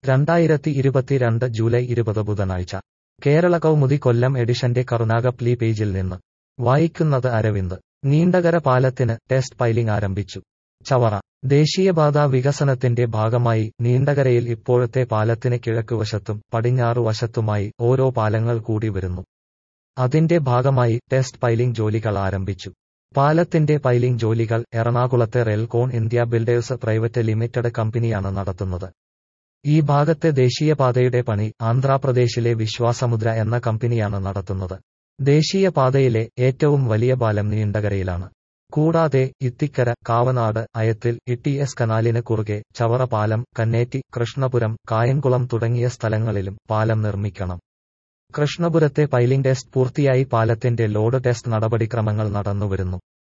രണ്ടായിരത്തി ഇരുപത്തിരണ്ട് ജൂലൈ ഇരുപത് ബുധനാഴ്ച കേരള കൗമുദി കൊല്ലം എഡിഷന്റെ കറുനാഗപ്ലി പേജിൽ നിന്ന് വായിക്കുന്നത് അരവിന്ദ് നീണ്ടകര പാലത്തിന് ടെസ്റ്റ് പൈലിംഗ് ആരംഭിച്ചു ചവറ ദേശീയപാത വികസനത്തിന്റെ ഭാഗമായി നീണ്ടകരയിൽ ഇപ്പോഴത്തെ പാലത്തിന് കിഴക്കുവശത്തും പടിഞ്ഞാറുവശത്തുമായി ഓരോ പാലങ്ങൾ കൂടി വരുന്നു അതിന്റെ ഭാഗമായി ടെസ്റ്റ് പൈലിംഗ് ജോലികൾ ആരംഭിച്ചു പാലത്തിന്റെ പൈലിംഗ് ജോലികൾ എറണാകുളത്തെ Relcon India builders private limited കമ്പനിയാണ് നടത്തുന്നത് ഈ ഭാഗത്തെ ദേശീയപാതയുടെ പണി ആന്ധ്രാപ്രദേശിലെ വിശ്വാസമുദ്ര എന്ന കമ്പനിയാണ് നടത്തുന്നത് ദേശീയപാതയിലെ ഏറ്റവും വലിയ പാലം നീണ്ടകരയിലാണ് കൂടാതെ ഇത്തിക്കര കാവനാട് അയത്തിൽ ഇട്ടിഎസ് കനാലിന് കുറുകെ ചവറ പാലം കന്നേറ്റി കൃഷ്ണപുരം കായംകുളം തുടങ്ങിയ സ്ഥലങ്ങളിലും പാലം നിർമ്മിക്കണം കൃഷ്ണപുരത്തെ പൈലിംഗ് ടെസ്റ്റ് പൂർത്തിയായി പാലത്തിന്റെ ലോഡ് ടെസ്റ്റ് നടപടിക്രമങ്ങൾ നടന്നുവരുന്നു